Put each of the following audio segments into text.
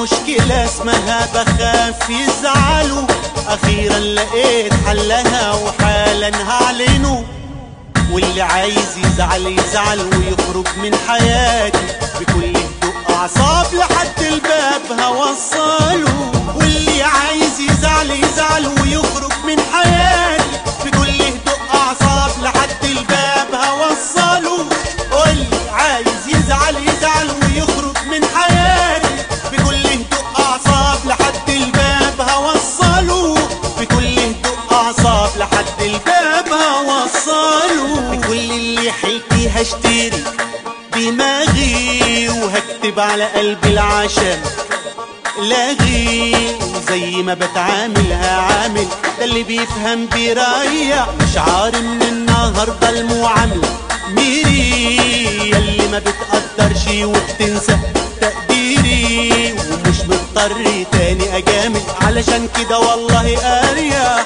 مشكلة اسمها بخاف يزعلوا أخيرا لقيت حلها وحالا هعلنه واللي عايز يزعل يزعل ويخرج من حياتي بكل هدوء أعصاب لحد الباب هوصله واللي عايز يزعل يزعل ويخرج من حياتي بكل هدوء أعصاب لحد الباب هوصله واللي عايز يزعل يزعل ويخرج من حياتي بكل هدوء أعصاب لحد الباب هوصله بكل هدوء أعصاب لحد الباب هوصله بكل اللي حيلتي هشتري دماغي وهكتب على قلبي العشم لاغي وزي ما بتعامل هعامل ده اللي بيفهم بيريح مش عاري من النهارده المعامله ميري ياللي ما بتقدرش وبتنسى تقديري ومش مضطر تاني اجامل علشان كده والله اريح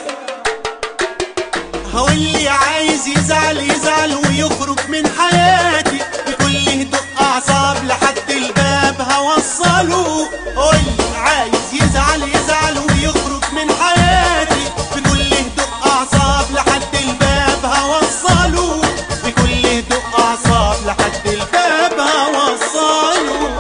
هو اللي عايز يزعل يزعل ويخرج من حياتي بكل هدوء اعصاب لحد الباب هوصله هو اللي عايز يزعل يزعل ويخرج من حياتي بكل هدوء اعصاب لحد الباب هوصله بكل هدوء اعصاب لحد الباب هوصله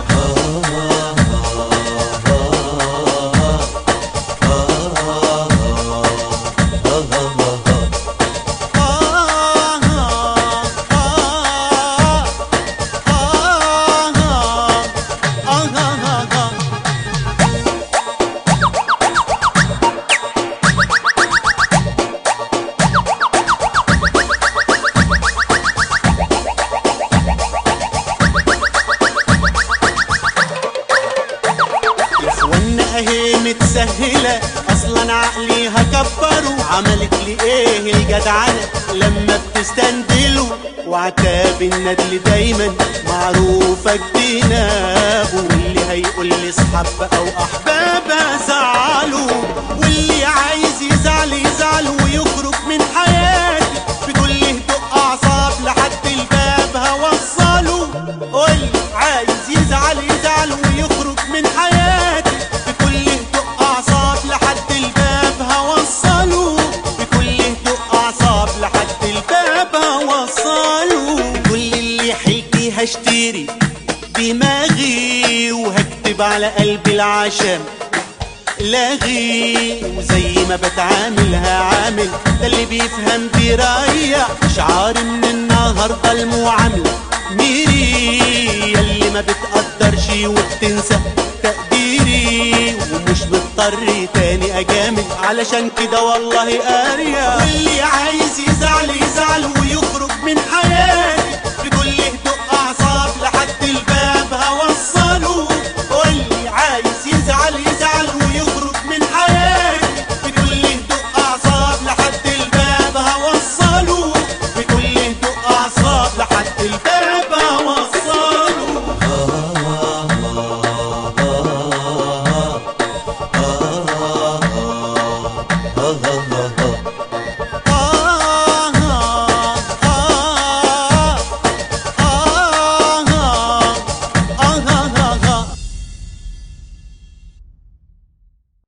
وانا اهي متسهلة اصلا عقلي هكبره عملت لي ايه الجدعنة لما بتستندله وعتاب الندل دايما معروفة جنابه واللي هيقول لي اصحاب او احباب ازعله واللي عايز يزعل يزعل ويخرج من حياتي بكل هدوء اعصاب لحد الباب هوصله واللي عايز يزعل يزعل ويخرج من حياتي بكل هدوء اعصاب لحد الباب هوصله بكل هدوء اعصاب لحد الباب هوصله كل اللي حيلتي هشتري دماغي وهكتب على قلبي العشم لاغي وزي ما بتعامل هعامل ده اللي بيفهم بيريح شعاري من النهارده المعامله ميري ياللي ما بتقدرش وبتنسى تقديري ومش مضطر تاني اجامل علشان كده والله اريح واللي عايز يزعل يزعل ويخرج من حياتي